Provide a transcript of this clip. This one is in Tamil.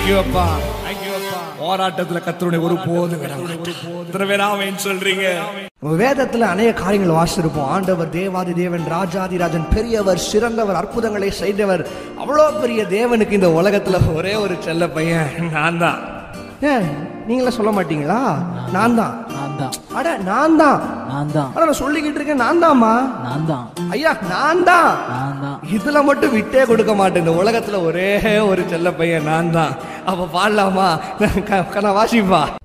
தேங்க்யூ அப்பா தேங்க்யூ அப்பா போராட்டத்துல கத்தருடைய ஒரு போது இத்தனை பேர் ஆமைன்னு சொல்றீங்க நம்ம வேதத்துல அநேக காரியங்கள் வாசிச்சிருப்போம் ஆண்டவர் தேவாதி தேவன் ராஜாதிராஜன் பெரியவர் சிறந்தவர் அற்புதங்களை செய்தவர் அவ்வளோ பெரிய தேவனுக்கு இந்த உலகத்துல ஒரே ஒரு செல்ல பையன் நான் தான் ஏன் நீங்களே சொல்ல மாட்டீங்களா நான் தான் நான் தான் அட நான் தான் நான் தான் ஆனா நான் சொல்லிக்கிட்டு இருக்கேன் நான் தான்மா நான் தான் ஐயா நான் தான் நான் தான் இதுல மட்டும் விட்டே கொடுக்க மாட்டேன் இந்த உலகத்துல ஒரே ஒரு செல்ல பையன் நான் தான் அப்ப பாடலாமா நான் வாசிப்பா